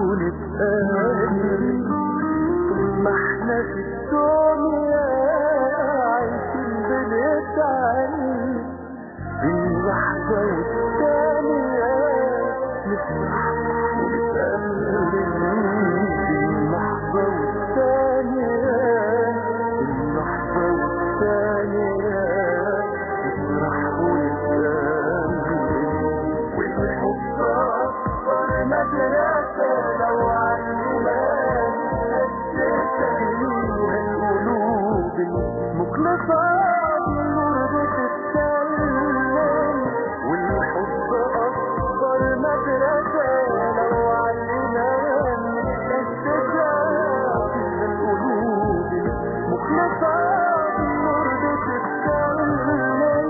ونتقابل ما احنا في الدنيا عايشين بنتعلم بين لحظة والتانية نفرح ونتألم بين لحظة والتانية بين لحظة والتانية نفرح ونتألم والحب أكبر مدرسة لو علمناها تستهليها القلوب المخلصة بالنور بتتسلم والحب أكبر مدرسة لو علمناها تستهليها القلوب المخلصة بالنور بتتسلم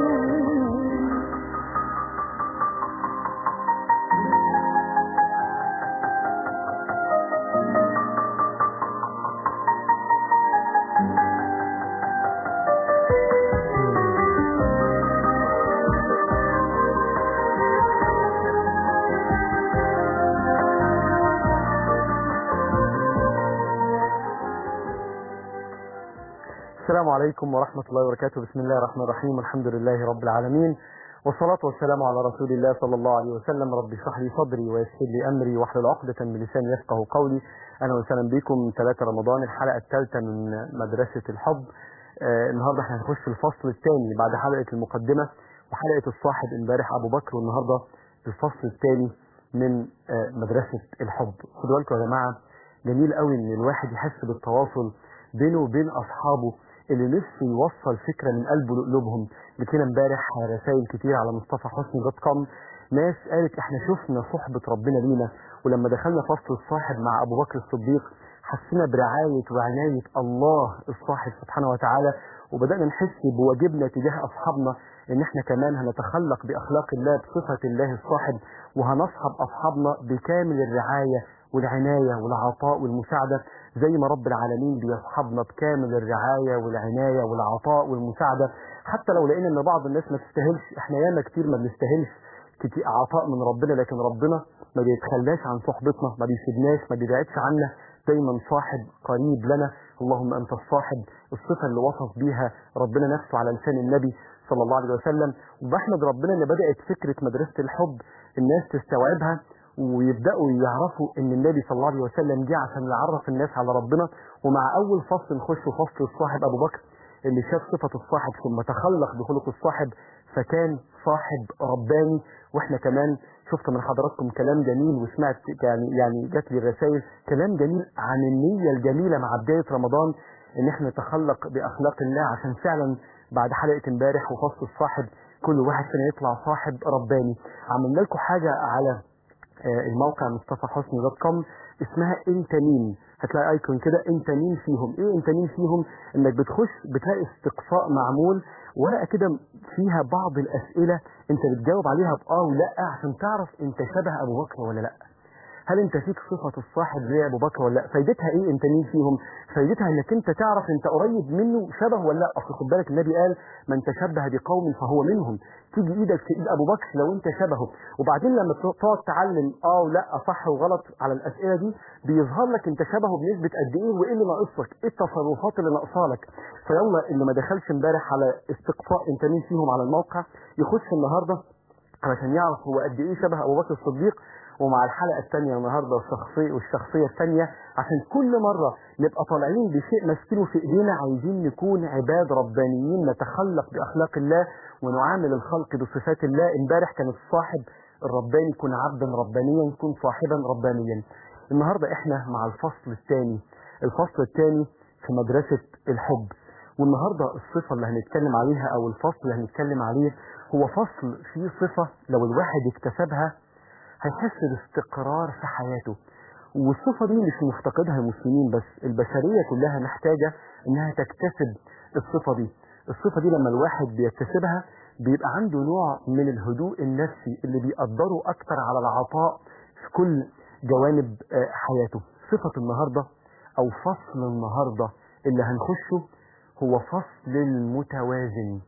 السلام عليكم ورحمة الله وبركاته بسم الله الرحمن الرحيم والحمد لله رب العالمين والصلاة والسلام على رسول الله صلى الله عليه وسلم رب اشرح لي صدري ويسر لي أمري واحلل عقدة من لساني يفقه قولي أهلا وسهلا بكم 3 رمضان الحلقة الثالثة من مدرسة الحب آه النهاردة احنا هنخش الفصل الثاني بعد حلقة المقدمة وحلقة الصاحب امبارح أبو بكر والنهاردة الفصل الثاني من آه مدرسة الحب خدوا بالكم يا جماعة جميل قوي ان الواحد يحس بالتواصل بينه وبين اصحابه اللي نفسه يوصل فكره من قلبه لقلوبهم جبت امبارح رسائل كتير على مصطفى حسني دوت كوم ناس قالت احنا شفنا صحبه ربنا لينا ولما دخلنا فصل الصاحب مع ابو بكر الصديق حسينا برعايه وعنايه الله الصاحب سبحانه وتعالى وبدانا نحس بواجبنا تجاه اصحابنا ان احنا كمان هنتخلق باخلاق الله بصفه الله الصاحب وهنصحب اصحابنا بكامل الرعايه والعنايه والعطاء والمساعده زي ما رب العالمين بيصحبنا بكامل الرعايه والعنايه والعطاء والمساعده حتى لو لقينا ان بعض الناس ما تستاهلش احنا ياما كتير ما بنستاهلش كتير عطاء من ربنا لكن ربنا ما بيتخلاش عن صحبتنا ما بيسيبناش ما بيبعدش عنا دايما صاحب قريب لنا اللهم انت الصاحب الصفه اللي وصف بيها ربنا نفسه على لسان النبي صلى الله عليه وسلم وبحمد ربنا ان بدات فكره مدرسه الحب الناس تستوعبها ويبداوا يعرفوا ان النبي صلى الله عليه وسلم جه عشان يعرف الناس على ربنا ومع اول فصل نخش فصل الصاحب ابو بكر اللي شاف صفه الصاحب ثم تخلق بخلق الصاحب فكان صاحب رباني واحنا كمان شفت من حضراتكم كلام جميل وسمعت يعني يعني جات لي رسائل كلام جميل عن النيه الجميله مع بدايه رمضان ان احنا نتخلق باخلاق الله عشان فعلا بعد حلقه امبارح وفصل الصاحب كل واحد فينا يطلع صاحب رباني عملنا لكم حاجه على الموقع مصطفى حسني دوت كوم اسمها انت مين هتلاقي ايكون كده انت مين فيهم ايه انت مين فيهم انك بتخش بتلاقي استقصاء معمول ورقه كده فيها بعض الاسئله انت بتجاوب عليها باه ولا عشان تعرف انت شبه ابو بكر ولا لا هل انت فيك صفة الصاحب زي ابو بكر ولا لا فايدتها ايه انت مين فيهم فايدتها انك انت تعرف انت قريب منه شبه ولا لا اصل خد بالك النبي قال من تشبه بقوم فهو منهم تيجي ايدك في ايد ابو بكر لو انت شبهه وبعدين لما تقعد تعلم اه ولا صح وغلط على الاسئله دي بيظهر لك انت شبهه بنسبه قد ايه وايه اللي ناقصك ايه التصرفات اللي ناقصالك فيلا اللي ما دخلش امبارح على استقصاء انت مين فيهم على الموقع يخش النهارده علشان يعرف هو قد ايه شبه ابو بكر الصديق ومع الحلقة الثانية النهاردة والشخصية والشخصية الثانية عشان كل مرة نبقى طالعين بشيء ماسكينه في ايدينا عايزين نكون عباد ربانيين نتخلق بأخلاق الله ونعامل الخلق بصفات الله امبارح كان الصاحب الرباني يكون عبدا ربانيا يكون صاحبا ربانيا النهاردة احنا مع الفصل الثاني الفصل الثاني في مدرسة الحب والنهاردة الصفة اللي هنتكلم عليها او الفصل اللي هنتكلم عليه هو فصل فيه صفة لو الواحد اكتسبها هيحس باستقرار في حياته والصفة دي مش مفتقدها المسلمين بس البشرية كلها محتاجة انها تكتسب الصفة دي الصفة دي لما الواحد بيكتسبها بيبقى عنده نوع من الهدوء النفسي اللي بيقدره اكتر على العطاء في كل جوانب حياته صفة النهاردة او فصل النهاردة اللي هنخشه هو فصل المتوازن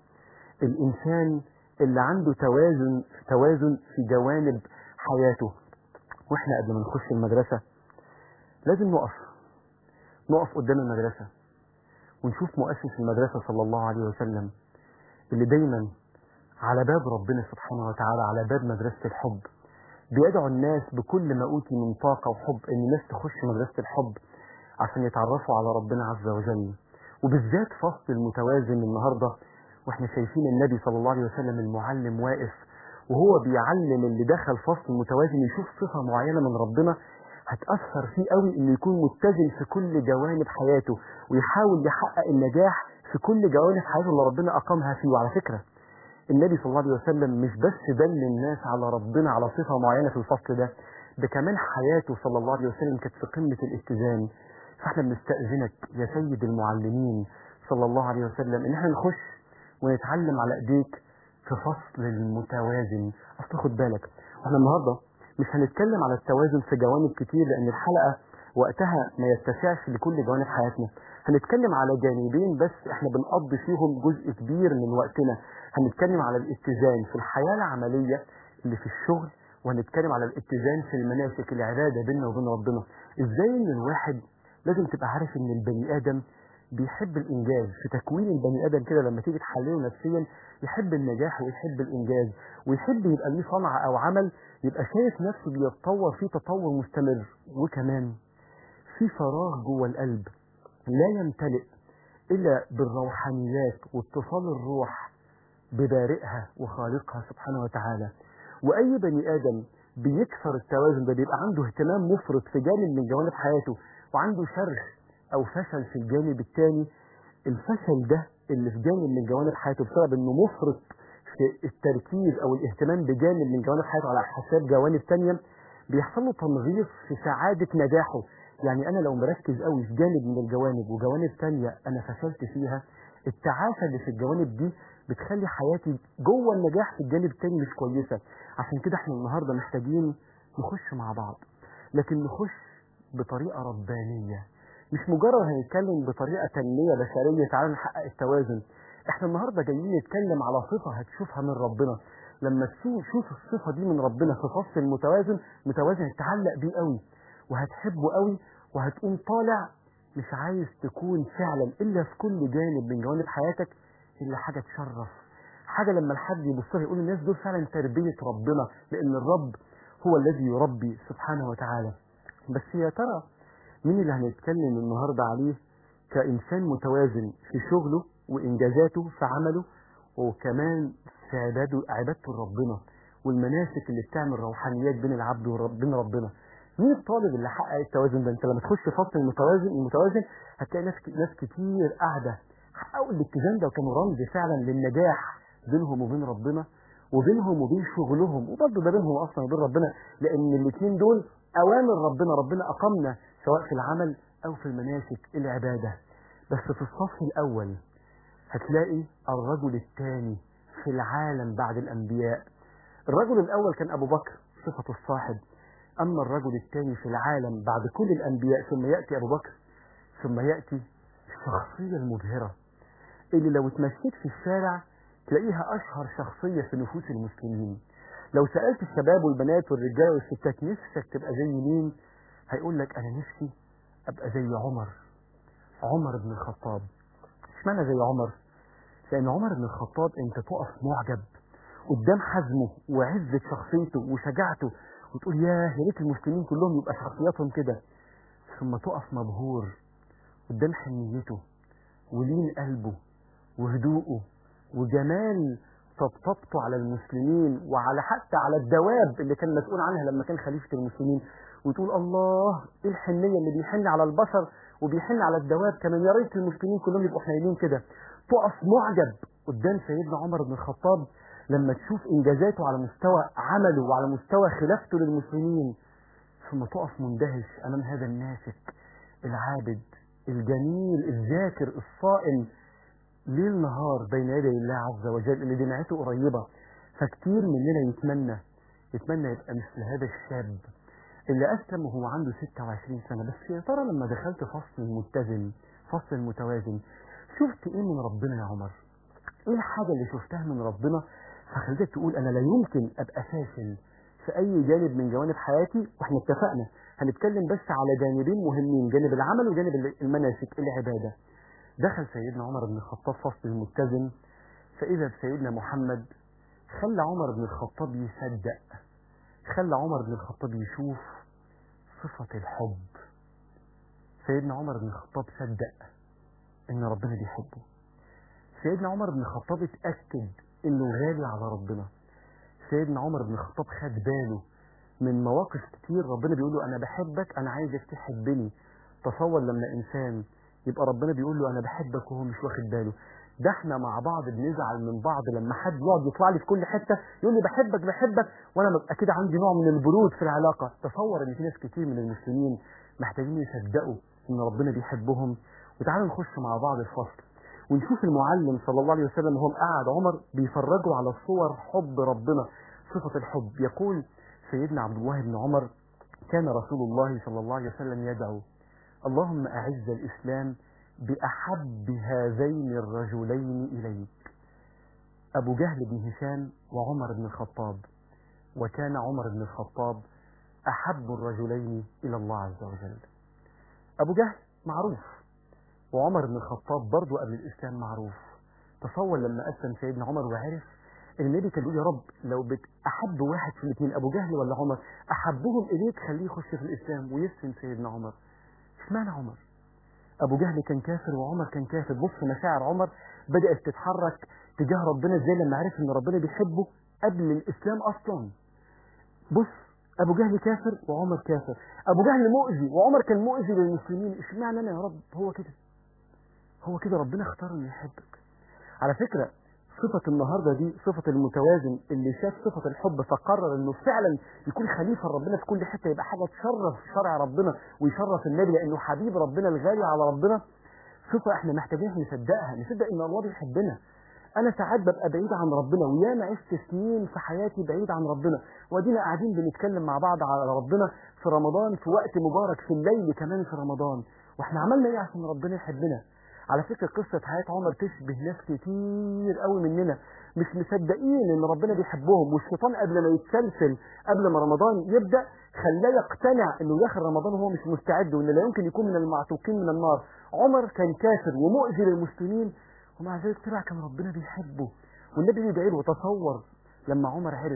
الانسان اللي عنده توازن توازن في جوانب حياته واحنا قبل ما نخش المدرسة لازم نقف نقف قدام المدرسة ونشوف مؤسس المدرسة صلى الله عليه وسلم اللي دايما على باب ربنا سبحانه وتعالى على باب مدرسة الحب بيدعو الناس بكل ما أوتي من طاقة وحب إن الناس تخش مدرسة الحب عشان يتعرفوا على ربنا عز وجل وبالذات فصل المتوازن النهاردة واحنا شايفين النبي صلى الله عليه وسلم المعلم واقف وهو بيعلم اللي دخل فصل المتوازن يشوف صفة معينة من ربنا هتأثر فيه قوي انه يكون متزن في كل جوانب حياته ويحاول يحقق النجاح في كل جوانب حياته اللي ربنا أقامها فيه وعلى فكرة النبي صلى الله عليه وسلم مش بس دل الناس على ربنا على صفة معينة في الفصل ده ده كمان حياته صلى الله عليه وسلم كانت في قمة الاتزان فاحنا بنستأذنك يا سيد المعلمين صلى الله عليه وسلم ان احنا نخش ونتعلم على ايديك في فصل المتوازن اصل خد بالك احنا النهارده مش هنتكلم على التوازن في جوانب كتير لان الحلقه وقتها ما يتسعش لكل جوانب حياتنا هنتكلم على جانبين بس احنا بنقضي فيهم جزء كبير من وقتنا هنتكلم على الاتزان في الحياه العمليه اللي في الشغل وهنتكلم على الاتزان في المناسك العباده بيننا وبين ربنا ازاي ان الواحد لازم تبقى عارف ان البني ادم بيحب الانجاز في تكوين البني ادم كده لما تيجي تحلله نفسيا يحب النجاح ويحب الانجاز ويحب يبقى ليه صنعه او عمل يبقى شايف نفسه بيتطور فيه تطور مستمر وكمان في فراغ جوه القلب لا يمتلئ الا بالروحانيات واتصال الروح ببارئها وخالقها سبحانه وتعالى واي بني ادم بيكسر التوازن ده بيبقى عنده اهتمام مفرط في جانب من جوانب حياته وعنده شرخ او فشل في الجانب الثاني الفشل ده اللي في جانب من جوانب حياته بسبب انه مفرط في التركيز او الاهتمام بجانب من جوانب حياته على حساب جوانب تانية بيحصل له تنغيص في سعادة نجاحه يعني انا لو مركز قوي في جانب من الجوانب وجوانب تانية انا فشلت فيها التعاسة اللي في الجوانب دي بتخلي حياتي جوه النجاح في الجانب التاني مش كويسة عشان كده احنا النهاردة محتاجين نخش مع بعض لكن نخش بطريقة ربانية مش مجرد هنتكلم بطريقة تنمية بشرية تعالى نحقق التوازن احنا النهاردة جايين نتكلم على صفة هتشوفها من ربنا لما تشوف الصفة دي من ربنا في فصل المتوازن متوازن هتتعلق بيه قوي وهتحبه قوي وهتقوم طالع مش عايز تكون فعلا الا في كل جانب من جوانب حياتك الا حاجة تشرف حاجة لما الحد يبص لها يقول الناس دول فعلا تربية ربنا لان الرب هو الذي يربي سبحانه وتعالى بس يا ترى مين اللي هنتكلم النهاردة عليه كإنسان متوازن في شغله وإنجازاته في عمله وكمان في عباده عبادته لربنا والمناسك اللي بتعمل روحانيات بين العبد وبين ربنا مين الطالب اللي حقق التوازن ده انت لما تخش فصل المتوازن المتوازن هتلاقي ناس ناس كتير قاعده حققوا الاتزان ده وكانوا رمز فعلا للنجاح بينهم وبين ربنا وبينهم وبين شغلهم وبرضه ده بينهم اصلا وبين ربنا لان الاثنين دول اوامر ربنا ربنا اقامنا سواء في العمل او في المناسك العباده بس في الصف الاول هتلاقي الرجل الثاني في العالم بعد الانبياء الرجل الاول كان ابو بكر صفه الصاحب اما الرجل الثاني في العالم بعد كل الانبياء ثم ياتي ابو بكر ثم ياتي الشخصيه المبهره اللي لو اتمشيت في الشارع تلاقيها اشهر شخصيه في نفوس المسلمين لو سالت الشباب والبنات والرجاله والستات نفسك تبقى زي مين هيقول لك انا نفسي ابقى زي عمر عمر بن الخطاب اشمعنى زي عمر لان عمر بن الخطاب انت تقف معجب قدام حزمه وعزة شخصيته وشجاعته وتقول ياه يا ريت المسلمين كلهم يبقى شخصياتهم كده ثم تقف مبهور قدام حنيته ولين قلبه وهدوءه وجمال طبطبته على المسلمين وعلى حتى على الدواب اللي كان مسؤول عنها لما كان خليفة المسلمين وتقول الله ايه الحنية اللي بيحن على البشر وبيحن على الدواب كمان يا ريت المسلمين كلهم يبقوا حنينين كده تقف معجب قدام سيدنا عمر بن الخطاب لما تشوف انجازاته على مستوى عمله وعلى مستوى خلافته للمسلمين ثم تقف مندهش امام هذا الناسك العابد الجميل الذاكر الصائم ليل نهار بين يدي الله عز وجل اللي دمعته قريبة فكتير مننا يتمنى يتمنى يبقى مثل هذا الشاب اللي أسلم وهو عنده 26 سنة بس يا ترى لما دخلت فصل المتزن فصل المتوازن شفت ايه من ربنا يا عمر ايه الحاجة اللي شفتها من ربنا فخلتك تقول انا لا يمكن ابقى فاشل في اي جانب من جوانب حياتي واحنا اتفقنا هنتكلم بس على جانبين مهمين جانب العمل وجانب المناسك العباده دخل سيدنا عمر بن الخطاب فصل المتزن فاذا بسيدنا محمد خلى عمر بن الخطاب يصدق خلى عمر بن الخطاب يشوف صفة الحب سيدنا عمر بن الخطاب صدق ان ربنا بيحبه سيدنا عمر بن الخطاب اتأكد انه غالي على ربنا سيدنا عمر بن الخطاب خد باله من مواقف كتير ربنا بيقول له انا بحبك انا عايزك تحبني تصور لما انسان يبقى ربنا بيقول له انا بحبك وهو مش واخد باله ده احنا مع بعض بنزعل من بعض لما حد يقعد يطلع لي في كل حته يقول لي بحبك بحبك وانا ببقى كده عندي نوع من البرود في العلاقه تصور ان في ناس كتير من المسلمين محتاجين يصدقوا ان ربنا بيحبهم وتعالوا نخش مع بعض الفصل ونشوف المعلم صلى الله عليه وسلم وهو قاعد عمر بيفرجوا على صور حب ربنا صفة الحب يقول سيدنا عبد الله بن عمر كان رسول الله صلى الله عليه وسلم يدعو اللهم أعز الإسلام بأحب هذين الرجلين إليك أبو جهل بن هشام وعمر بن الخطاب وكان عمر بن الخطاب أحب الرجلين إلى الله عز وجل أبو جهل معروف وعمر بن الخطاب برضه قبل الإسلام معروف تصور لما أسلم سيدنا عمر وعرف النبي كان بيقول يا رب لو بت أحب واحد في الاثنين أبو جهل ولا عمر أحبهم إليك خليه يخش في الإسلام ويسلم سيدنا عمر اشمعنى عمر أبو جهل كان كافر وعمر كان كافر بص مشاعر عمر بدأت تتحرك تجاه ربنا ازاي لما عرف ان ربنا بيحبه قبل الإسلام أصلا بص أبو جهل كافر وعمر كافر أبو جهل مؤذي وعمر كان مؤذي للمسلمين اشمعنى أنا يا رب هو كده هو كده ربنا اختار انه يحبك على فكرة صفة النهاردة دي صفة المتوازن اللي شاف صفة الحب فقرر انه فعلا يكون خليفة ربنا في كل حتة يبقى حاجة تشرف شرع ربنا ويشرف النبي لانه حبيب ربنا الغالي على ربنا صفة احنا محتاجين نصدقها نصدق ان الله بيحبنا انا ساعات ببقى بعيد عن ربنا وياما عشت سنين في حياتي بعيد عن ربنا وادينا قاعدين بنتكلم مع بعض على ربنا في رمضان في وقت مبارك في الليل كمان في رمضان واحنا عملنا ايه عشان ربنا يحبنا على فكرة قصة حياة عمر تشبه ناس كتير قوي مننا مش مصدقين ان ربنا بيحبهم والشيطان قبل ما يتسلسل قبل ما رمضان يبدأ خلاه يقتنع انه داخل رمضان وهو مش مستعد وان لا يمكن يكون من المعتوقين من النار عمر كان كافر ومؤذي للمسلمين ومع ذلك طلع كان ربنا بيحبه والنبي بيدعي له تصور لما عمر عرف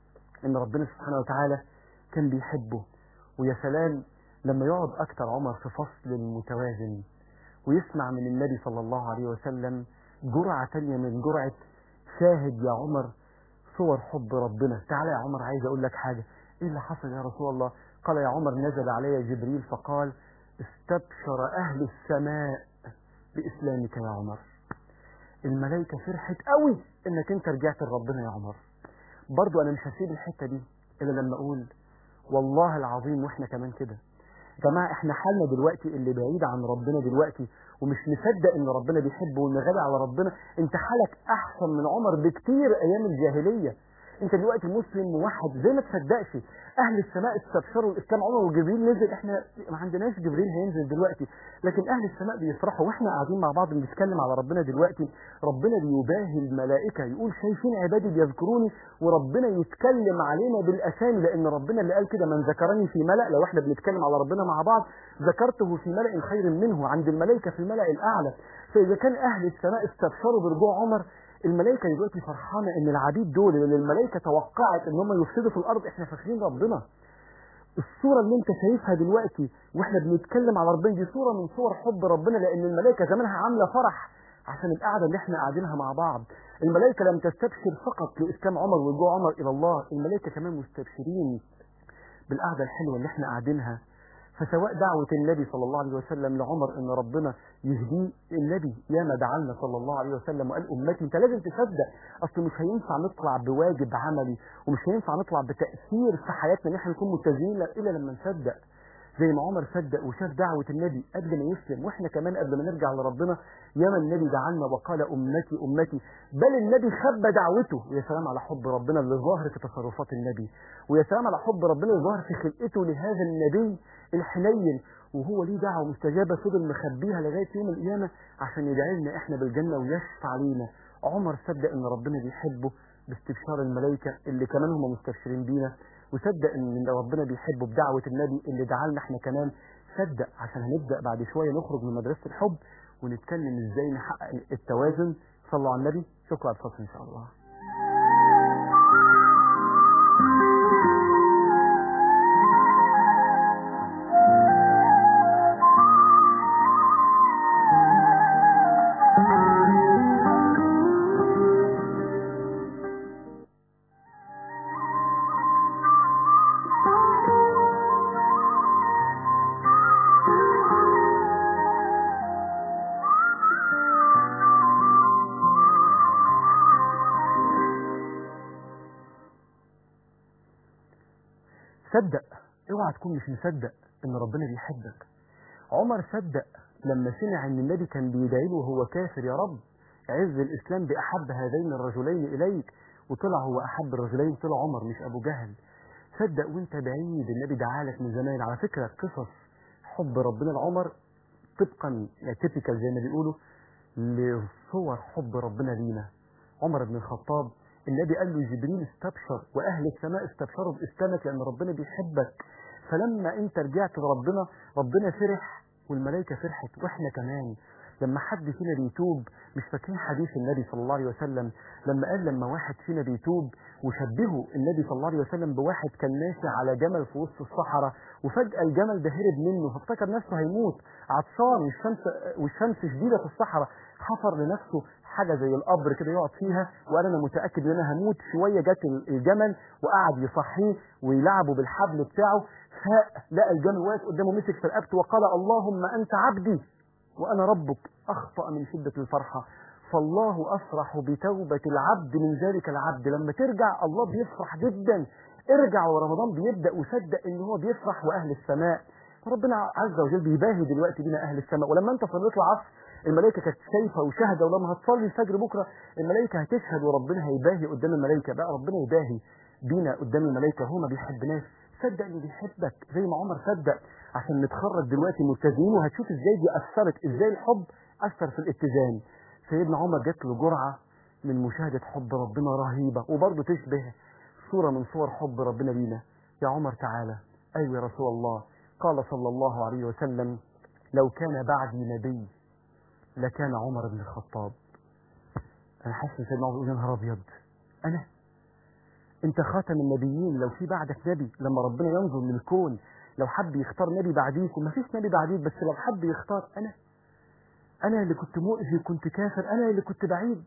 ان ربنا سبحانه وتعالى كان بيحبه ويا سلام لما يقعد اكتر عمر في فصل متوازن ويسمع من النبي صلى الله عليه وسلم جرعة تانية من جرعة شاهد يا عمر صور حب ربنا تعالى يا عمر عايز اقول لك حاجة ايه اللي حصل يا رسول الله قال يا عمر نزل علي جبريل فقال استبشر اهل السماء باسلامك يا عمر الملائكة فرحت قوي انك انت رجعت لربنا يا عمر برضو انا مش هسيب الحتة دي الا لما اقول والله العظيم واحنا كمان كده جماعة احنا حالنا دلوقتي اللي بعيد عن ربنا دلوقتي ومش مصدق ان ربنا بيحبه وان غالي على ربنا انت حالك احسن من عمر بكتير ايام الجاهلية انت دلوقتي مسلم موحد زي ما تصدقش اهل السماء استبشروا الاسلام عمر وجبريل نزل احنا ما عندناش جبريل هينزل دلوقتي لكن اهل السماء بيفرحوا واحنا قاعدين مع بعض بنتكلم على ربنا دلوقتي ربنا بيباهي الملائكه يقول شايفين عبادي بيذكروني وربنا يتكلم علينا بالاسامي لان ربنا اللي قال كده من ذكرني في ملأ لو احنا بنتكلم على ربنا مع بعض ذكرته في ملأ خير منه عند الملائكه في الملأ الاعلى فاذا كان اهل السماء استبشروا برجوع عمر الملائكة دلوقتي فرحانة ان العبيد دول اللي الملائكة توقعت ان هم يفسدوا في الارض احنا فاكرين ربنا الصورة اللي انت شايفها دلوقتي واحنا بنتكلم على ربنا دي صورة من صور حب ربنا لان الملائكة زمانها عاملة فرح عشان القعدة اللي احنا قاعدينها مع بعض الملائكة لم تستبشر فقط لإسلام عمر ورجوع عمر إلى الله الملائكة كمان مستبشرين بالقعدة الحلوة اللي احنا قاعدينها فسواء دعوة النبي صلى الله عليه وسلم لعمر ان ربنا يهديه النبي ياما دعالنا صلى الله عليه وسلم وقال امتي انت لازم تصدق اصل مش هينفع نطلع بواجب عملي ومش هينفع نطلع بتأثير في حياتنا ان احنا نكون متزنين الا لما نصدق زي ما عمر صدق وشاف دعوة النبي قبل ما يسلم واحنا كمان قبل ما نرجع لربنا ياما النبي دعانا وقال امتي امتي بل النبي خبى دعوته ويا سلام على حب ربنا اللي ظاهر في تصرفات النبي ويا سلام على حب ربنا اللي ظاهر في خلقته لهذا النبي الحنين وهو ليه دعوة مستجابة فضل مخبيها لغاية يوم القيامة عشان يدعي لنا احنا بالجنة ويشفع علينا عمر صدق ان ربنا بيحبه باستبشار الملائكة اللي كمان هم مستبشرين بينا وصدق ان ربنا بيحبه بدعوه النبي اللي دعالنا احنا كمان صدق عشان هنبدا بعد شويه نخرج من مدرسه الحب ونتكلم ازاي نحقق التوازن صلوا على النبي شكرا على الفصل ان شاء الله صدق اوعى تكون مش مصدق ان ربنا بيحبك عمر صدق لما سمع ان النبي كان بيدعي له وهو كافر يا رب عز الاسلام باحب هذين الرجلين اليك وطلع هو احب الرجلين طلع عمر مش ابو جهل صدق وانت بعيد النبي دعالك من زمان على فكره قصص حب ربنا لعمر طبقا يعني تيبيكال زي ما بيقولوا لصور حب ربنا لينا عمر بن الخطاب النبي قال له جبريل استبشر واهل السماء استبشروا باسلامك لان ربنا بيحبك فلما انت رجعت لربنا ربنا فرح والملائكه فرحت واحنا كمان لما حد فينا بيتوب مش فاكرين حديث النبي صلى الله عليه وسلم لما قال لما واحد فينا بيتوب وشبهه النبي صلى الله عليه وسلم بواحد كان ماشي على جمل في وسط الصحراء وفجأة الجمل ده هرب منه فافتكر نفسه هيموت عطشان والشمس والشمس شديدة في الصحراء حفر لنفسه حاجة زي القبر كده يقعد فيها وقال أنا متأكد إن أنا هموت شوية جت الجمل وقعد يصحيه ويلعبه بالحبل بتاعه فاق لقى الجمل واقف قدامه مسك في رقبته وقال اللهم أنت عبدي وأنا ربك أخطأ من شدة الفرحة فالله أفرح بتوبة العبد من ذلك العبد لما ترجع الله بيفرح جدا ارجع ورمضان بيبدأ وصدق ان هو بيفرح وأهل السماء فربنا عز وجل بيباهي دلوقتي بينا أهل السماء ولما أنت صليت العصر الملائكة كانت شايفة وشاهدة ولما هتصلي الفجر بكرة الملائكة هتشهد وربنا هيباهي قدام الملائكة بقى ربنا يباهي بينا قدام الملائكة هو ما بيحبناش صدق انه بيحبك زي ما عمر صدق عشان نتخرج دلوقتي ملتزمين وهتشوف ازاي دي اثرت ازاي الحب اثر في الاتزان سيدنا عمر جات له جرعه من مشاهده حب ربنا رهيبه وبرضه تشبه صوره من صور حب ربنا لينا يا عمر تعالى ايوه يا رسول الله قال صلى الله عليه وسلم لو كان بعدي نبي لكان عمر بن الخطاب انا حاسس ان سيدنا عمر بيقول يا نهار ابيض انا انت خاتم النبيين لو في بعدك نبي لما ربنا ينظر للكون لو حب يختار نبي بعديك وما فيش نبي بعديك بس لو حب يختار انا انا اللي كنت مؤذي كنت كافر انا اللي كنت بعيد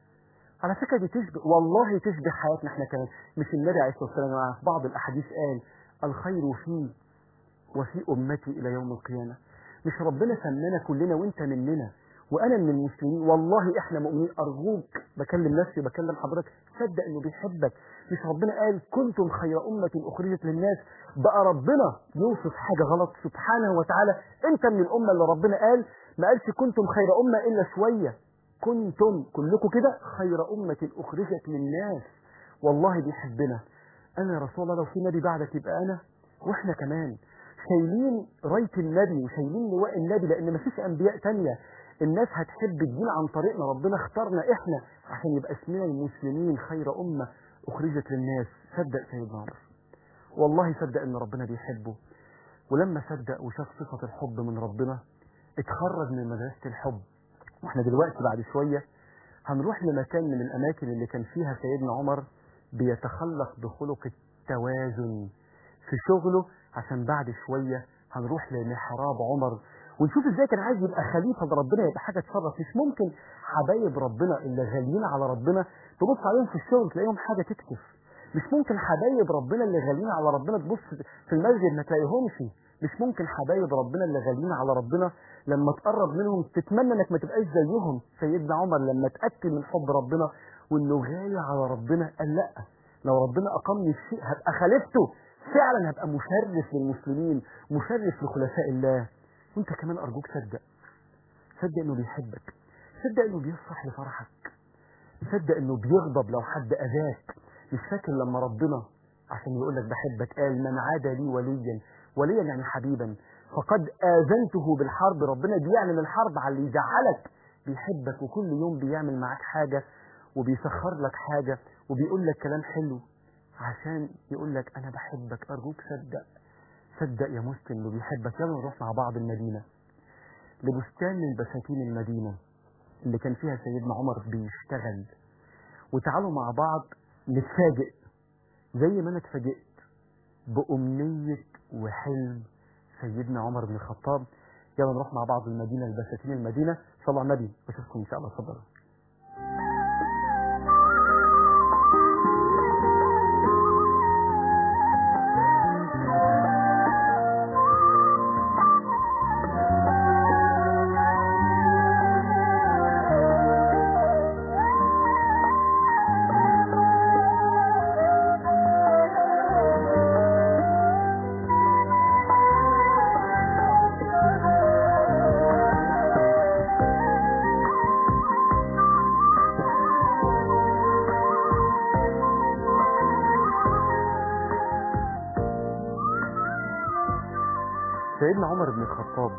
على فكره دي تشبه والله تشبه حياتنا احنا كمان مش النبي عليه الصلاه والسلام في بعض الاحاديث قال الخير في وفي امتي الى يوم القيامه مش ربنا سمانا كلنا وانت مننا وانا من المسلمين والله احنا مؤمنين ارجوك بكلم نفسي بكلم حضرتك صدق انه بيحبك مش ربنا قال كنتم خير امه اخرجت للناس بقى ربنا يوصف حاجه غلط سبحانه وتعالى انت من الامه اللي ربنا قال ما قالش كنتم خير امه الا شويه كنتم كلكم كده خير امه اخرجت للناس والله بيحبنا انا يا رسول الله لو في نبي بعدك يبقى انا واحنا كمان شايلين رايه النبي وشايلين لواء النبي لان مفيش انبياء تانية الناس هتحب الدين عن طريقنا ربنا اختارنا احنا عشان يبقى اسمنا المسلمين خير امه اخرجت للناس صدق سيدنا عمر والله صدق ان ربنا بيحبه ولما صدق وشاف صفه الحب من ربنا اتخرج من مدرسه الحب واحنا دلوقتي بعد شويه هنروح لمكان من الاماكن اللي كان فيها سيدنا عمر بيتخلق بخلق التوازن في شغله عشان بعد شويه هنروح لمحراب عمر ونشوف ازاي كان عايز يبقى خليفه لربنا يبقى حاجه تشرف مش ممكن حبايب ربنا اللي غاليين على ربنا تبص عليهم في الشغل تلاقيهم حاجه تكتف مش ممكن حبايب ربنا اللي غاليين على ربنا تبص في المسجد ما تلاقيهمش مش ممكن حبايب ربنا اللي غاليين على ربنا لما تقرب منهم تتمنى انك ما تبقاش زيهم سيدنا عمر لما اتاكد من حب ربنا وانه غالي على ربنا قال لا لو ربنا اقامني في شيء هبقى خليفته فعلا هبقى مشرف للمسلمين مشرف لخلفاء الله وانت كمان ارجوك صدق صدق انه بيحبك صدق انه بيفرح لفرحك صدق انه بيغضب لو حد اذاك مش فاكر لما ربنا عشان يقول لك بحبك قال من عاد لي وليا وليا يعني حبيبا فقد اذنته بالحرب ربنا بيعلن الحرب على اللي يزعلك بيحبك وكل يوم بيعمل معاك حاجه وبيسخر لك حاجه وبيقول لك كلام حلو عشان يقول لك انا بحبك ارجوك صدق صدق يا مسلم اللي بيحبك يلا نروح مع بعض المدينة لبستان من بساتين المدينة اللي كان فيها سيدنا عمر بيشتغل وتعالوا مع بعض نتفاجئ زي ما انا اتفاجئت بأمنية وحلم سيدنا عمر بن الخطاب يلا نروح مع بعض المدينة لبساتين المدينة صلوا على النبي واشوفكم ان شاء الله اتفضلوا سيدنا عمر بن الخطاب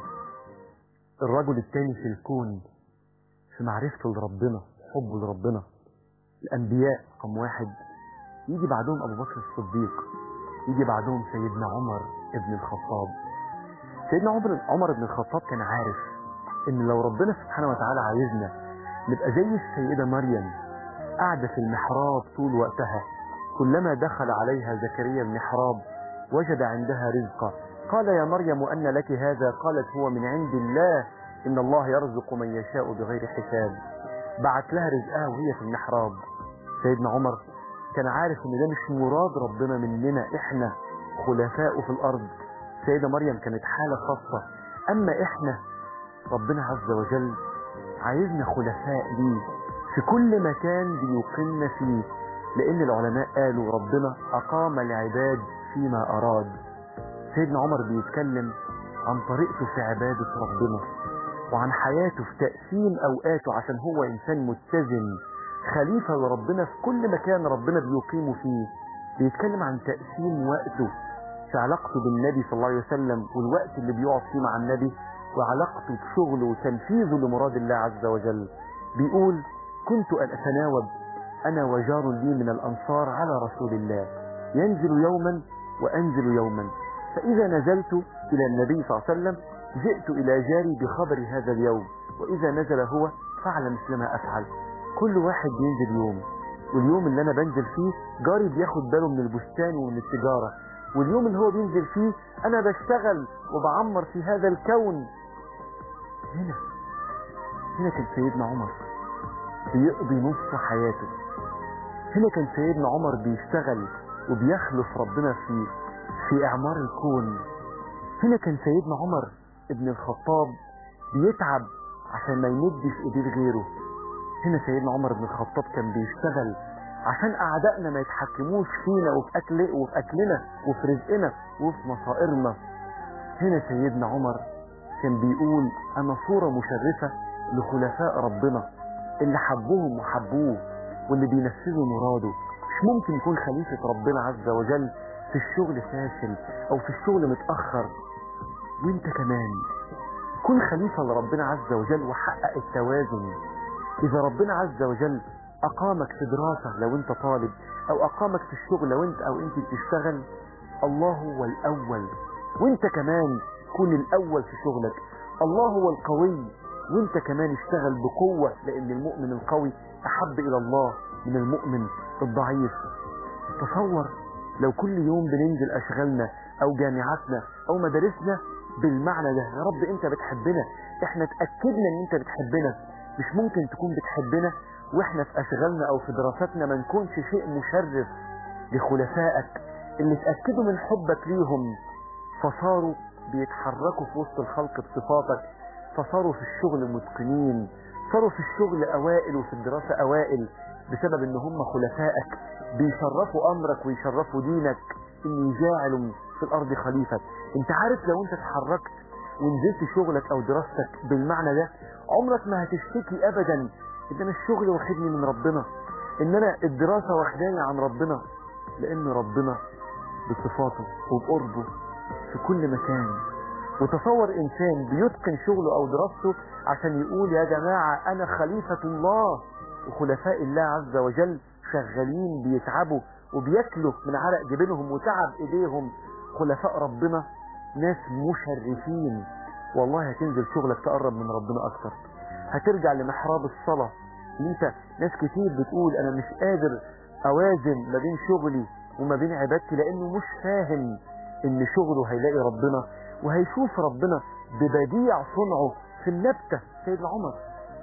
الرجل الثاني في الكون في معرفته لربنا حبه لربنا الأنبياء رقم واحد يجي بعدهم أبو بكر الصديق يجي بعدهم سيدنا عمر بن الخطاب سيدنا عمر عمر بن الخطاب كان عارف إن لو ربنا سبحانه وتعالى عايزنا نبقى زي السيدة مريم قاعدة في المحراب طول وقتها كلما دخل عليها زكريا المحراب وجد عندها رزقا قال يا مريم أن لك هذا قالت هو من عند الله إن الله يرزق من يشاء بغير حساب بعت لها رزقها وهي في المحراب سيدنا عمر كان عارف ان ده مش مراد ربنا مننا احنا خلفاء في الارض سيدة مريم كانت حالة خاصة اما احنا ربنا عز وجل عايزنا خلفاء ليه في كل مكان بيقيمنا فيه لان العلماء قالوا ربنا اقام العباد فيما اراد سيدنا عمر بيتكلم عن طريقته في عبادة ربنا وعن حياته في تقسيم أوقاته عشان هو إنسان متزن خليفة لربنا في كل مكان ربنا بيقيمه فيه بيتكلم عن تقسيم وقته في علاقته بالنبي صلى الله عليه وسلم والوقت اللي بيقعد فيه مع النبي وعلاقته بشغله وتنفيذه لمراد الله عز وجل بيقول كنت أن أتناوب أنا وجار لي من الأنصار على رسول الله ينزل يوما وأنزل يوما فإذا نزلت إلى النبي صلى الله عليه وسلم جئت إلى جاري بخبر هذا اليوم وإذا نزل هو فعل مثل ما أفعل كل واحد بينزل يوم واليوم اللي أنا بنزل فيه جاري بياخد باله من البستان ومن التجارة واليوم اللي هو بينزل فيه أنا بشتغل وبعمر في هذا الكون هنا هنا كان سيدنا عمر بيقضي نص حياته هنا كان سيدنا عمر بيشتغل وبيخلف ربنا في في إعمار الكون هنا كان سيدنا عمر ابن الخطاب بيتعب عشان ما يمدش ايديه لغيره هنا سيدنا عمر بن الخطاب كان بيشتغل عشان اعدائنا ما يتحكموش فينا وفي اكل وفي اكلنا وفي رزقنا وفي مصائرنا هنا سيدنا عمر كان بيقول انا صورة مشرفة لخلفاء ربنا اللي حبوهم وحبوه واللي بينفذوا مراده مش ممكن يكون خليفة ربنا عز وجل في الشغل فاشل او في الشغل متأخر وانت كمان كن خليفة لربنا عز وجل وحقق التوازن اذا ربنا عز وجل اقامك في دراسة لو انت طالب او اقامك في الشغل لو انت او انت بتشتغل الله هو الاول وانت كمان كن الاول في شغلك الله هو القوي وانت كمان اشتغل بقوة لان المؤمن القوي احب الى الله من المؤمن الضعيف تصور لو كل يوم بننزل اشغالنا او جامعاتنا او مدارسنا بالمعنى ده يا رب انت بتحبنا احنا اتأكدنا ان انت بتحبنا مش ممكن تكون بتحبنا واحنا في اشغالنا او في دراستنا ما نكونش شيء مشرف لخلفائك اللي اتأكدوا من حبك ليهم فصاروا بيتحركوا في وسط الخلق بصفاتك فصاروا في الشغل متقنين صاروا في الشغل اوائل وفي الدراسة اوائل بسبب ان هم خلفائك بيشرفوا امرك ويشرفوا دينك ان يجعلوا في الارض خليفة انت عارف لو انت اتحركت ونزلت شغلك او دراستك بالمعنى ده عمرك ما هتشتكي ابدا ان انا الشغل واخدني من ربنا ان انا الدراسة واخداني عن ربنا لان ربنا بصفاته وبقربه في كل مكان وتصور انسان بيتقن شغله او دراسته عشان يقول يا جماعة انا خليفة الله وخلفاء الله عز وجل شغالين بيتعبوا وبياكلوا من عرق جبينهم وتعب ايديهم خلفاء ربنا ناس مشرفين والله هتنزل شغلك تقرب من ربنا اكتر هترجع لمحراب الصلاة ان انت ناس كتير بتقول انا مش قادر اوازن ما بين شغلي وما بين عبادتي لانه مش فاهم ان شغله هيلاقي ربنا وهيشوف ربنا ببديع صنعه في النبتة سيدنا عمر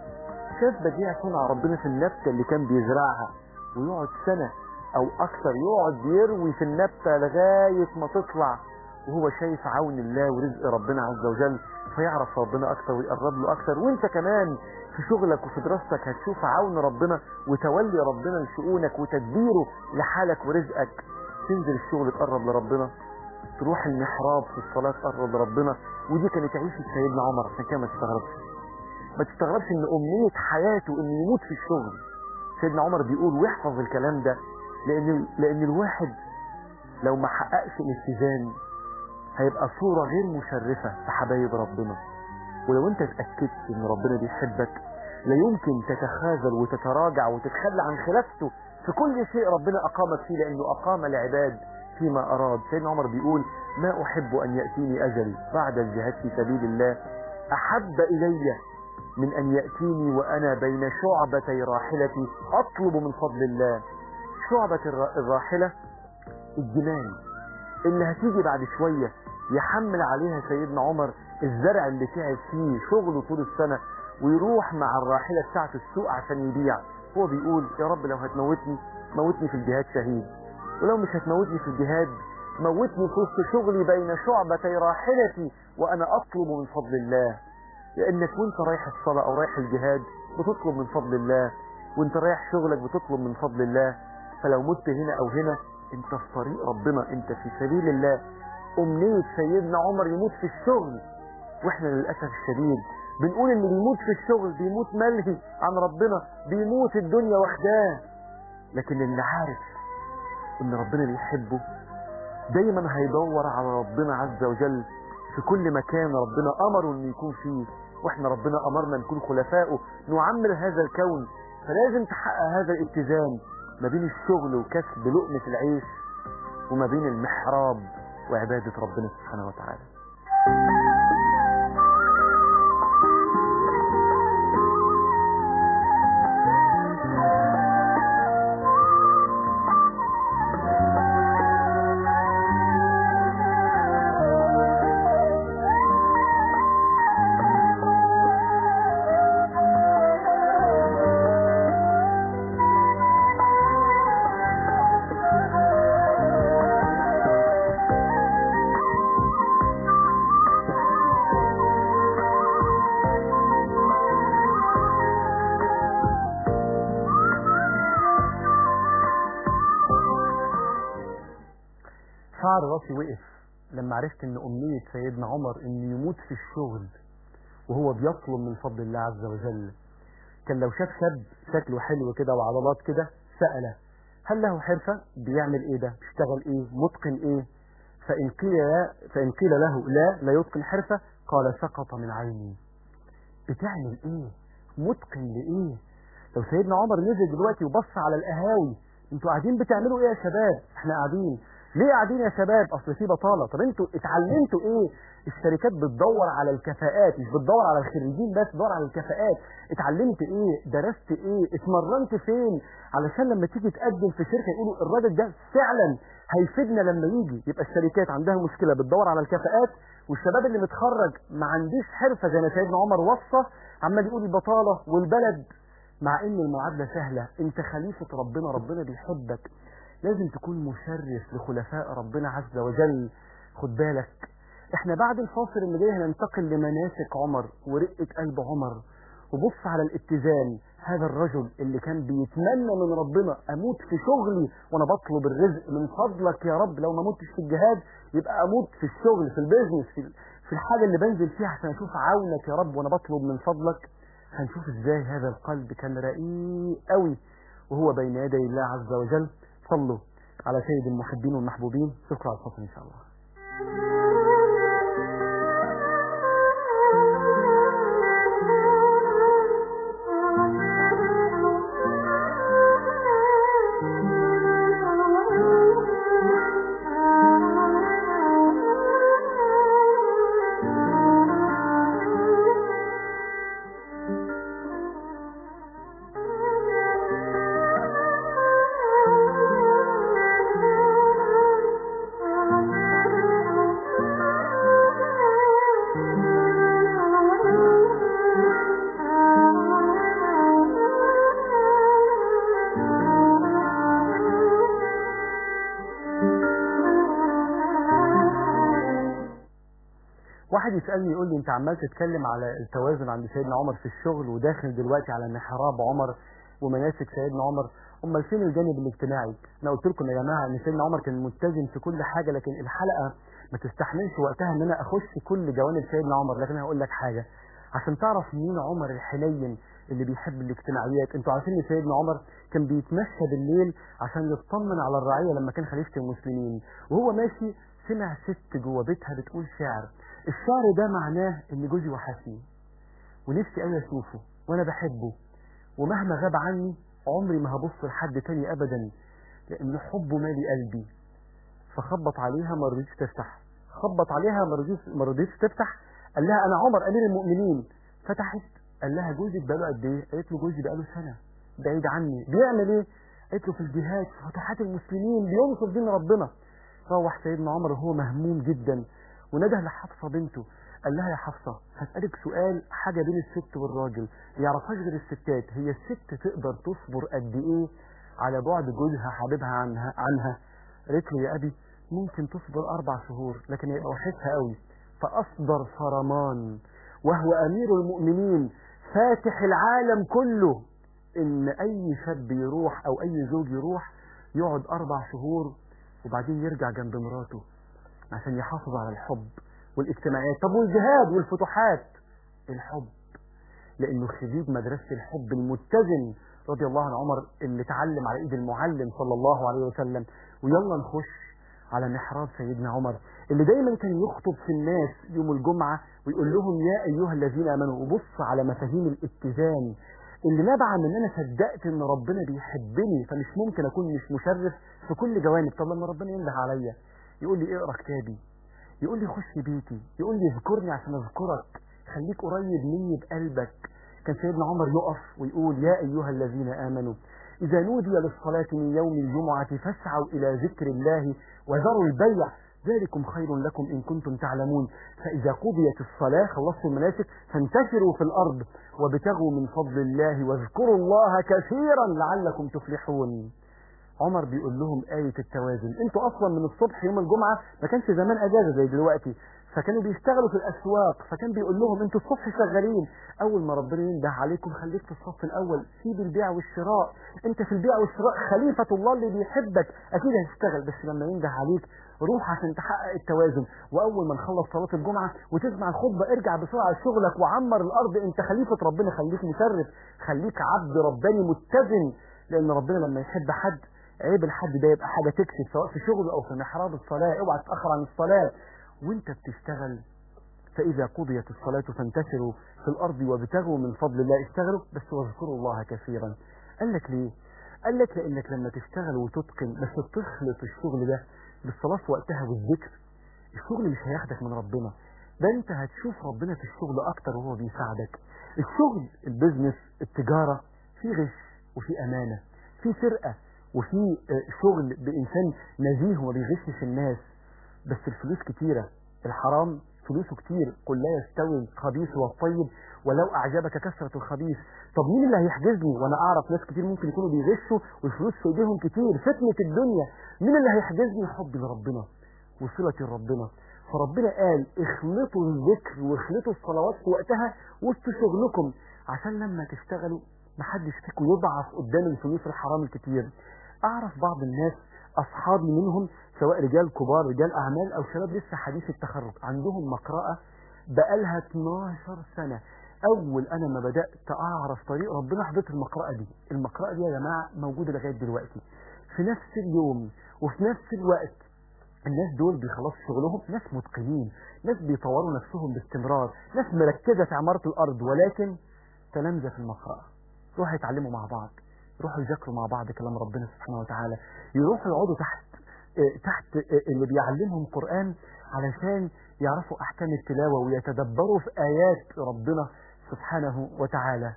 شاف بديع صنع ربنا في النبتة اللي كان بيزرعها ويقعد سنة او اكثر يقعد يروي في النبتة لغاية ما تطلع وهو شايف عون الله ورزق ربنا عز وجل فيعرف ربنا اكثر ويقرب له اكثر وانت كمان في شغلك وفي دراستك هتشوف عون ربنا وتولي ربنا لشؤونك وتدبيره لحالك ورزقك تنزل الشغل تقرب لربنا تروح المحراب في الصلاة تقرب لربنا ودي كانت عيشة سيدنا عمر عشان كده ما تستغربش ما تستغربش ان امنية حياته انه يموت في الشغل سيدنا عمر بيقول واحفظ الكلام ده لان لان الواحد لو ما حققش الاتزان هيبقى صورة غير مشرفة في حبايب ربنا ولو انت اتأكدت ان ربنا بيحبك لا يمكن تتخاذل وتتراجع وتتخلى عن خلافته في كل شيء ربنا أقامك فيه لأنه أقام العباد فيما أراد سيدنا عمر بيقول ما أحب أن يأتيني أجلي بعد الجهاد في سبيل الله أحب إلي من أن يأتيني وأنا بين شعبتي راحلتي أطلب من فضل الله شعبة الر- الراحلة الجمال اللي هتيجي بعد شوية يحمل عليها سيدنا عمر الزرع اللي تعب فيه شغله طول السنة ويروح مع الراحلة بتاعته السوق عشان يبيع هو بيقول يا رب لو هتموتني موتني في الجهاد شهيد ولو مش هتموتني في الجهاد موتني في وسط شغلي بين شعبتي راحلتي وأنا أطلب من فضل الله لأنك وانت رايح الصلاة أو رايح الجهاد بتطلب من فضل الله وانت رايح شغلك بتطلب من فضل الله فلو مت هنا أو هنا انت في طريق ربنا انت في سبيل الله أمنية سيدنا عمر يموت في الشغل واحنا للأسف الشديد بنقول اللي بيموت في الشغل بيموت ملهي عن ربنا بيموت الدنيا واخداه لكن اللي عارف ان ربنا بيحبه دايما هيدور على ربنا عز وجل في كل مكان ربنا امره انه يكون فيه واحنا ربنا امرنا نكون خلفائه نعمر هذا الكون فلازم تحقق هذا الاتزان ما بين الشغل وكسب لقمة العيش وما بين المحراب وعبادة ربنا سبحانه وتعالى شعر راسي وقف لما عرفت ان امنية سيدنا عمر انه يموت في الشغل وهو بيطلب من فضل الله عز وجل كان لو شاف شاب شكله حلو كده وعضلات كده سأله هل له حرفة بيعمل ايه ده بيشتغل ايه متقن ايه فإن قيل, لا فإن قيل له لا لا يتقن حرفة قال سقط من عيني بتعمل ايه متقن لايه لو سيدنا عمر نزل دلوقتي وبص على القهاوي انتوا قاعدين بتعملوا ايه يا شباب احنا قاعدين ليه قاعدين يا شباب اصل في بطاله طب انتوا اتعلمتوا ايه الشركات بتدور على الكفاءات مش بتدور على الخريجين بس بتدور على الكفاءات اتعلمت ايه درست ايه اتمرنت فين علشان لما تيجي تقدم في شركه يقولوا الراجل ده فعلا هيفيدنا لما يجي يبقى الشركات عندها مشكله بتدور على الكفاءات والشباب اللي متخرج ما عندوش حرفه زي ما سيدنا عمر وصى عمال يقول البطاله والبلد مع ان المعادله سهله انت خليفه ربنا ربنا بيحبك لازم تكون مشرف لخلفاء ربنا عز وجل خد بالك احنا بعد الفاصل اللي جاي هننتقل لمناسك عمر ورقة قلب عمر وبص على الاتزان هذا الرجل اللي كان بيتمنى من ربنا اموت في شغلي وانا بطلب الرزق من فضلك يا رب لو ما متش في الجهاد يبقى اموت في الشغل في البيزنس في, في الحاجة اللي بنزل فيها عشان اشوف عونك يا رب وانا بطلب من فضلك هنشوف ازاي هذا القلب كان رقيق قوي وهو بين يدي الله عز وجل صلوا على سيد المحبين والمحبوبين شكرا على الفصل ان شاء الله Thank you. واحد يسالني يقول لي انت عمال تتكلم على التوازن عند سيدنا عمر في الشغل وداخل دلوقتي على محراب عمر ومناسك سيدنا عمر امال فين الجانب الاجتماعي انا قلت لكم يا جماعه ان سيدنا عمر كان متزن في كل حاجه لكن الحلقه ما تستحملش وقتها ان انا اخش كل جوانب سيدنا عمر لكن انا هقول لك حاجه عشان تعرف مين عمر الحنين اللي بيحب الاجتماعيات انتوا عارفين ان سيدنا عمر كان بيتمشى بالليل عشان يطمن على الرعيه لما كان خليفه المسلمين وهو ماشي سمع ست جوه بيتها بتقول شعر الشعر ده معناه ان جوزي وحشني ونفسي قوي اشوفه وانا بحبه ومهما غاب عني عمري ما هبص لحد تاني ابدا لان حبه مالي قلبي فخبط عليها ما رضيتش تفتح خبط عليها ما رضيتش ما رضيتش تفتح قال لها انا عمر امير المؤمنين فتحت قال لها جوزك بقاله قد ايه قالت له جوزي بقاله سنه بعيد عني بيعمل ايه قالت له في الجهاد في فتوحات المسلمين بينصر دين ربنا روح سيدنا عمر وهو مهموم جدا ونده لحفصه بنته قال لها يا حفصه هسالك سؤال حاجه بين الست والراجل ما يعرفهاش غير الستات هي الست تقدر تصبر قد ايه على بعد جوزها حبيبها عنها عنها قالت له يا ابي ممكن تصبر اربع شهور لكن هيبقى وحشها قوي فاصدر فرمان وهو امير المؤمنين فاتح العالم كله ان اي شاب يروح او اي زوج يروح يقعد اربع شهور وبعدين يرجع جنب مراته عشان يحافظ على الحب والاجتماعيات طب والجهاد والفتوحات الحب لانه خريج مدرسه الحب المتزن رضي الله عن عمر اللي اتعلم على ايد المعلم صلى الله عليه وسلم ويلا نخش على محراب سيدنا عمر اللي دايما كان يخطب في الناس يوم الجمعه ويقول لهم يا ايها الذين امنوا وبص على مفاهيم الاتزان اللي نبع من ان انا صدقت ان ربنا بيحبني فمش ممكن اكون مش مشرف في كل جوانب طب لما ربنا ينده عليا يقول لي اقرا كتابي يقول لي خش بيتي يقول لي اذكرني عشان اذكرك خليك قريب مني بقلبك كان سيدنا عمر يقف ويقول يا ايها الذين امنوا اذا نودي للصلاه من يوم الجمعه فاسعوا الى ذكر الله وذروا البيع ذلكم خير لكم إن كنتم تعلمون فإذا قضيت الصلاة خلصتوا المناسك فانتشروا في الأرض وابتغوا من فضل الله واذكروا الله كثيرا لعلكم تفلحون عمر بيقول لهم آية التوازن انتوا أصلا من الصبح يوم الجمعة ما كانش زمان أجازة زي دلوقتي فكانوا بيشتغلوا في الأسواق فكان بيقول لهم انتوا الصبح شغالين أول ما ربنا ينده عليكم خليك في الصف الأول سيب البيع والشراء انت في البيع والشراء خليفة الله اللي بيحبك أكيد هتشتغل بس لما ينده عليك روح عشان تحقق التوازن واول ما نخلص صلاه الجمعه وتسمع الخطبه ارجع بسرعه لشغلك وعمر الارض انت خليفه ربنا خليك مشرف خليك عبد رباني متزن لان ربنا لما يحب حد عيب الحد ده يبقى حاجه تكسب سواء في شغله او في محراب الصلاه اوعى تتاخر عن الصلاه وانت بتشتغل فاذا قضيت الصلاه فانتشروا في الارض وابتغوا من فضل الله اشتغلوا بس واذكروا الله كثيرا قال لك ليه قال لك لانك لما تشتغل وتتقن بس تخلط الشغل ده بالصلاة في وقتها والذكر الشغل مش هياخدك من ربنا ده انت هتشوف ربنا في الشغل اكتر وهو بيساعدك الشغل البزنس التجارة في غش وفي امانة في سرقة وفي شغل بانسان نزيه وما بيغشش الناس بس الفلوس كتيرة الحرام فلوسه كتير قل لا يستوي الخبيث والطيب ولو اعجبك كثرة الخبيث طب مين اللي هيحجزني وانا اعرف ناس كتير ممكن يكونوا بيغشوا والفلوس في ايديهم كتير فتنة الدنيا مين اللي هيحجزني حبي لربنا وصلتي لربنا فربنا قال اخلطوا الذكر واخلطوا الصلوات في وقتها وسط شغلكم عشان لما تشتغلوا محدش فيكم يضعف قدام الفلوس الحرام الكتير اعرف بعض الناس اصحابي منهم سواء رجال كبار رجال اعمال او شباب لسه حديث التخرج عندهم مقرأة بقالها 12 سنة اول انا ما بدات اعرف طريق ربنا حضرت المقرأة دي المقرأة دي يا جماعه موجوده لغايه دلوقتي في نفس اليوم وفي نفس الوقت الناس دول بيخلصوا شغلهم ناس متقنين ناس بيطوروا نفسهم باستمرار ناس مركزه في عماره الارض ولكن تلامذه في المقرأة يروحوا يتعلموا مع بعض يروحوا يذاكروا مع بعض كلام ربنا سبحانه وتعالى يروحوا يقعدوا تحت تحت اللي بيعلمهم قرآن علشان يعرفوا أحكام التلاوة ويتدبروا في آيات ربنا سبحانه وتعالى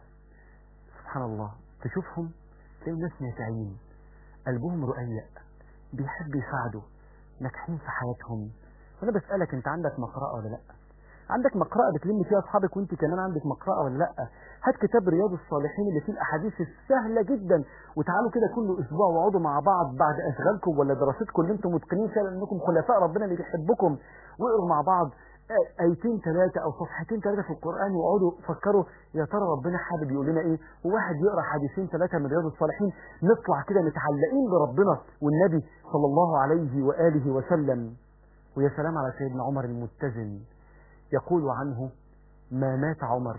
سبحان الله تشوفهم تلاقي ناس نافعين قلبهم رقيق بيحب يساعدوا ناجحين في حياتهم وانا بسألك انت عندك مقرأة ولا لا عندك مقرأة بتلم فيها اصحابك وانت كمان عندك مقرأة ولا لا هات كتاب رياض الصالحين اللي فيه الاحاديث السهلة جدا وتعالوا كده كل اسبوع واقعدوا مع بعض بعد اشغالكم ولا دراستكم اللي انتم متقنين فيها لانكم خلفاء ربنا اللي بيحبكم واقروا مع بعض آه، ايتين ثلاثة او صفحتين ثلاثة في القرآن وقعدوا فكروا يا ترى ربنا حابب يقول لنا ايه وواحد يقرا حديثين ثلاثة من رياض الصالحين نطلع كده متعلقين بربنا والنبي صلى الله عليه وآله وسلم ويا سلام على سيدنا عمر المتزن يقول عنه ما مات عمر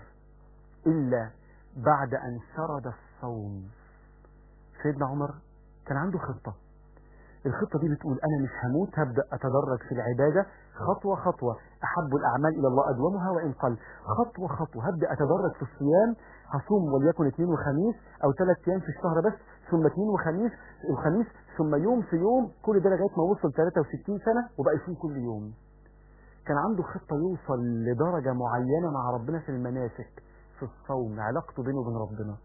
إلا بعد أن سرد الصوم سيدنا عمر كان عنده خطة الخطة دي بتقول أنا مش هموت هبدأ أتدرج في العبادة خطوة خطوة أحب الأعمال إلى الله أدومها وإن قل خطوة خطوة هبدأ أتدرج في الصيام هصوم وليكن اثنين وخميس أو ثلاث أيام في الشهر بس ثم اثنين وخميس وخميس ثم يوم في يوم كل ده لغاية ما وصل 63 سنة وبقى يصوم كل يوم كان عنده خطة يوصل لدرجة معينة مع ربنا في المناسك في الصوم علاقته بينه وبين ربنا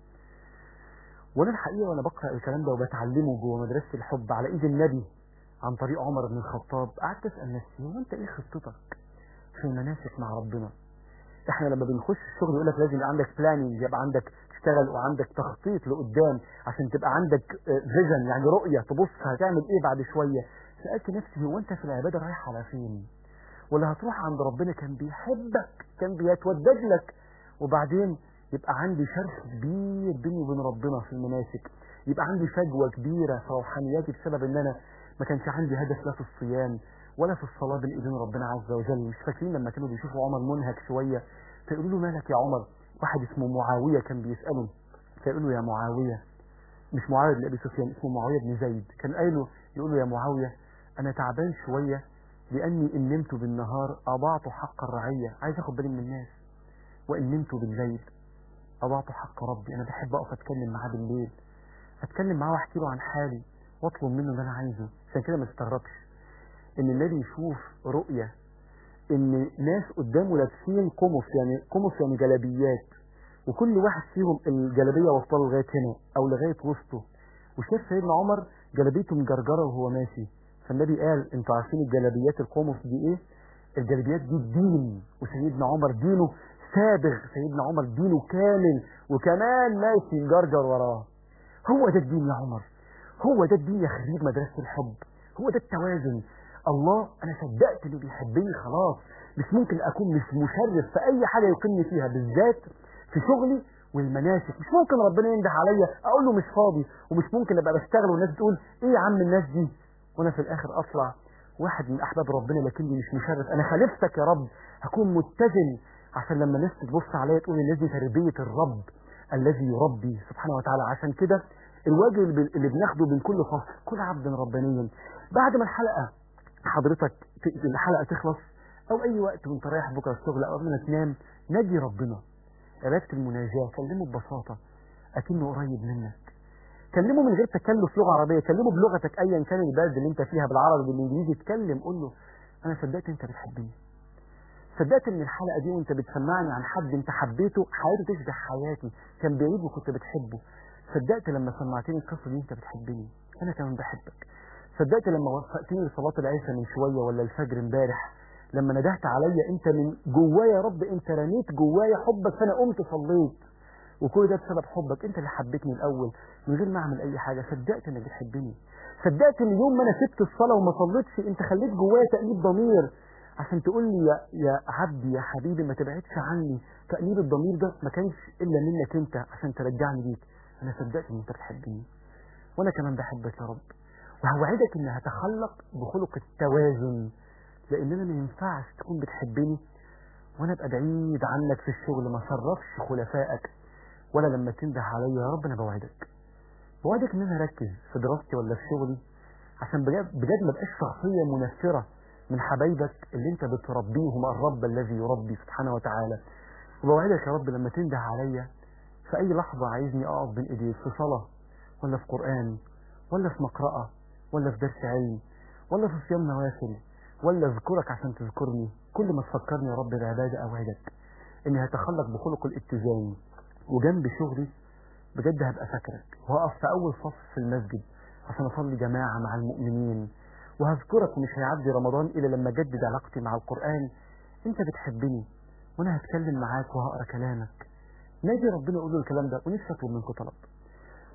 وانا الحقيقة وانا بقرأ الكلام ده وبتعلمه جوه مدرسة الحب على ايد النبي عن طريق عمر بن الخطاب قعدت اسأل نفسي هو انت ايه خطتك في المناسك مع ربنا احنا لما بنخش الشغل يقول لك لازم يبقى عندك بلاننج يبقى عندك تشتغل وعندك تخطيط لقدام عشان تبقى عندك فيجن يعني رؤية تبص هتعمل ايه بعد شوية سألت نفسي هو انت في العبادة رايح على فين ولا هتروح عند ربنا كان بيحبك كان بيتودد لك وبعدين يبقى عندي شرخ كبير بيني وبين ربنا في المناسك يبقى عندي فجوة كبيرة في روحانياتي بسبب ان انا ما كانش عندي هدف لا في الصيام ولا في الصلاة بين ايدين ربنا عز وجل مش فاكرين لما كانوا بيشوفوا عمر منهك شوية فيقولوا له مالك يا عمر واحد اسمه معاوية كان بيسأله فيقول له يا معاوية مش معاوية بن ابي سفيان اسمه معاوية بن زيد كان قايل له يقول له يا معاوية انا تعبان شوية لاني ان نمت بالنهار اضعت حق الرعية عايز اخد بالي من الناس وان نمت بالليل أضعت حق ربي أنا بحب أقف أتكلم معاه بالليل أتكلم معاه وأحكي له عن حالي وأطلب منه اللي أنا عايزه عشان كده ما تستغربش إن النبي يشوف رؤية إن ناس قدامه لابسين قمص يعني قمص يعني جلابيات وكل واحد فيهم الجلابية واصله لغاية هنا أو لغاية وسطه وشاف سيدنا عمر جلابيته مجرجرة وهو ماشي فالنبي قال انتوا عارفين الجلابيات القمص دي ايه الجلابيات دي الدين وسيدنا عمر دينه سابغ سيدنا عمر دينه كامل وكمان ماشي مجرجر وراه هو ده الدين يا عمر هو ده الدين يا خريج مدرسة الحب هو ده التوازن الله انا صدقت انه بيحبني خلاص مش ممكن اكون مش مشرف في اي حاجة يقيمني فيها بالذات في شغلي والمناسك مش ممكن ربنا ينده عليا اقول له مش فاضي ومش ممكن ابقى بشتغل والناس تقول ايه يا عم الناس دي وانا في الاخر اطلع واحد من احباب ربنا لكني مش مشرف انا خالفتك يا رب هكون متزن عشان لما الناس تبص عليا تقول الناس دي تربية الرب الذي يربي سبحانه وتعالى عشان كده الواجب اللي اللي بناخده من كل فصل كل عبد ربانيا بعد ما الحلقة حضرتك ت- الحلقة تخلص او اي وقت وانت رايح بكره الشغل او قبل ما تنام نادي ربنا عبادة المناجاة كلمه ببساطة اكنه قريب منك كلمه من غير تكلف لغة عربية كلمه بلغتك ايا كان البلد اللي انت فيها بالعربي بالانجليزي اتكلم قول له انا صدقت انت بتحبني صدقت ان الحلقة دي وانت بتسمعني عن حد انت حبيته حياته تشبه حياتي كان بعيد وكنت بتحبه صدقت لما سمعتني القصة دي انت بتحبني انا كمان بحبك صدقت لما وفقتني لصلاة العشاء من شوية ولا الفجر امبارح لما ندهت عليا انت من جوايا يا رب انت رميت جوايا حبك فانا قمت صليت وكل ده بسبب حبك انت اللي حبيتني الاول من غير ما اعمل اي حاجة صدقت انك بتحبني صدقت ان يوم ما انا سبت الصلاة وما صليتش انت خليت جوايا تأنيب ضمير عشان تقول لي يا, يا عبدي يا حبيبي ما تبعدش عني تأنيب الضمير ده ما كانش الا منك انت عشان ترجعني ليك انا صدقت ان انت بتحبني وانا كمان بحبك يا رب وهوعدك ان هتخلق بخلق التوازن لان انا ما ينفعش تكون بتحبني وانا ابقى بعيد عنك في الشغل ما شرفش خلفائك ولا لما تنده عليا يا رب انا بوعدك بوعدك ان انا اركز في دراستي ولا في شغلي عشان بجد بجد ما بقاش شخصيه منفره من حبايبك اللي انت بتربيهم الرب الذي يربي سبحانه وتعالى وبوعدك يا رب لما تنده عليا في اي لحظه عايزني اقف بين ايديك في صلاه ولا في قران ولا في مقرأة ولا في درس علم ولا في صيام نوافل ولا اذكرك عشان تذكرني كل ما تفكرني يا رب بعبادة اوعدك اني هتخلق بخلق الاتزان وجنب شغلي بجد هبقى فاكرك وهقف في اول صف في المسجد عشان اصلي جماعة مع المؤمنين وهذكرك ومش هيعدي رمضان الا لما اجدد علاقتي مع القرآن انت بتحبني وانا هتكلم معاك وهقرا كلامك نادي ربنا يقول له الكلام ده ونفسي اطلب منكم طلب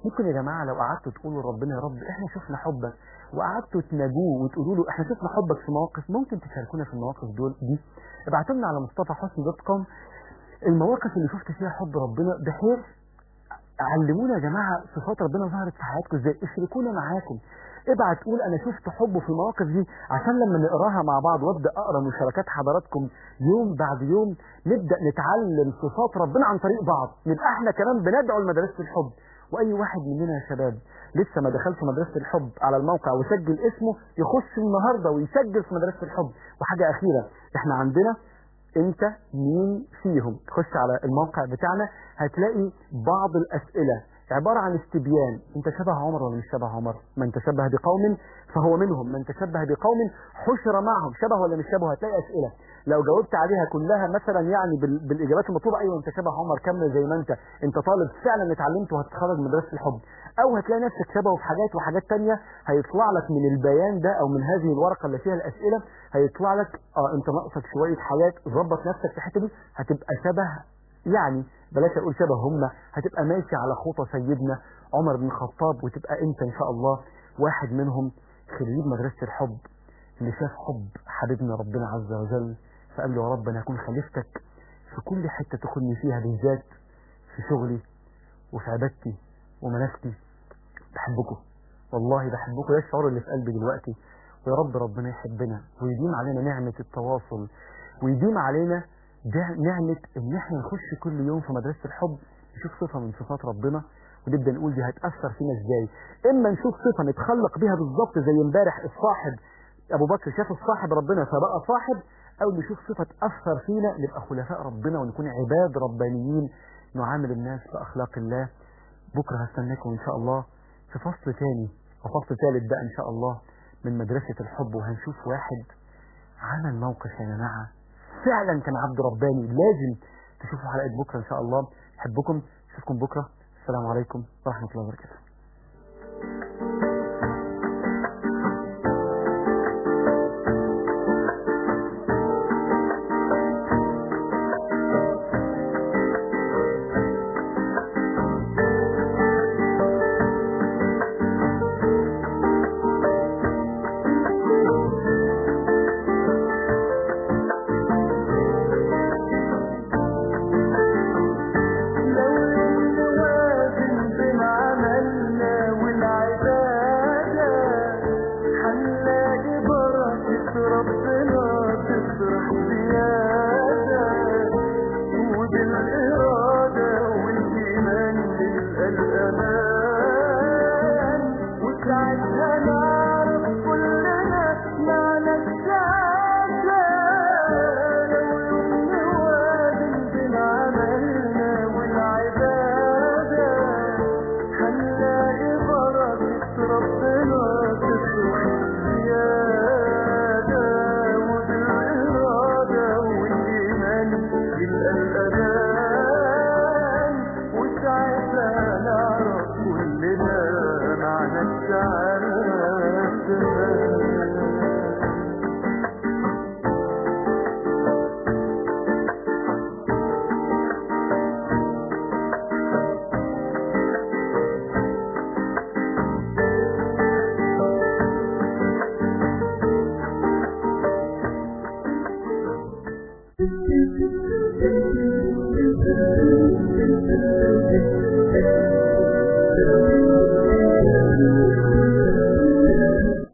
ممكن يا جماعة لو قعدتوا تقولوا لربنا يا رب احنا شفنا حبك وقعدتوا تناجوه وتقولوا له احنا شفنا حبك في مواقف ممكن تشاركونا في المواقف دول دي ابعتوا لنا على مصطفى حسن دوت كوم المواقف اللي شفت فيها حب ربنا بحيث علمونا يا جماعة صفات ربنا ظهرت في حياتكم ازاي اشركونا معاكم ابعت قول انا شفت حبه في المواقف دي عشان لما نقراها مع بعض وابدا اقرا مشاركات حضراتكم يوم بعد يوم نبدا نتعلم صفات ربنا عن طريق بعض نبقى احنا كمان بندعو لمدرسه الحب واي واحد مننا يا شباب لسه ما دخلش مدرسه الحب على الموقع وسجل اسمه يخش النهارده ويسجل في مدرسه الحب وحاجه اخيره احنا عندنا انت مين فيهم تخش على الموقع بتاعنا هتلاقي بعض الاسئله عبارة عن استبيان انت شبه عمر ولا مش شبه عمر من تشبه بقوم فهو منهم من تشبه بقوم حشر معهم شبه ولا مش شبه هتلاقي اسئلة لو جاوبت عليها كلها مثلا يعني بال... بالاجابات المطلوبة ايوه انت شبه عمر كمل زي ما انت انت طالب فعلا اتعلمت وهتتخرج من مدرسة الحب او هتلاقي نفسك شبهه في حاجات وحاجات تانية هيطلع لك من البيان ده او من هذه الورقة اللي فيها الاسئلة هيطلع لك اه انت ناقصك شوية حاجات ظبط نفسك في الحتة دي هتبقى شبه يعني بلاش اقول شبه هم هتبقى ماشي على خطى سيدنا عمر بن الخطاب وتبقى انت ان شاء الله واحد منهم خريج مدرسة الحب اللي شاف حب حبيبنا ربنا عز وجل فقال له يا رب انا هكون خليفتك في كل حتة تاخدني فيها بالذات في شغلي وفي عبادتي ومناختي بحبكم والله بحبكم ده الشعور اللي في قلبي دلوقتي ويا رب ربنا يحبنا ويديم علينا نعمة التواصل ويديم علينا ده نعمة ان احنا نخش كل يوم في مدرسة الحب نشوف صفة من صفات ربنا ونبدأ نقول دي هتأثر فينا ازاي اما نشوف صفة نتخلق بيها بالظبط زي امبارح الصاحب ابو بكر شاف الصاحب ربنا فبقى صاحب او نشوف صفة تأثر فينا نبقى خلفاء ربنا ونكون عباد ربانيين نعامل الناس بأخلاق الله بكرة هستناكم ان شاء الله في فصل تاني وفصل ثالث بقى ان شاء الله من مدرسة الحب وهنشوف واحد عمل موقف يا جماعه فعلا كان عبد رباني لازم تشوفوا حلقة بكرة إن شاء الله أحبكم أشوفكم بكرة السلام عليكم ورحمة الله وبركاته لو نوازن بين عملنا والعبادة هنلاقي بركة ربنا تفرح زيادة وبالإرادة والإيمان نلقى الأمان وساعتها نعرف كلنا معنى السعادة لو يوم نوازن بين عملنا والعبادة هنلاقي بركة ربنا تفرح زيادة وبالإرادة والإيمان يلقى الأمان وساعتها نعرف كلنا معنى السعادة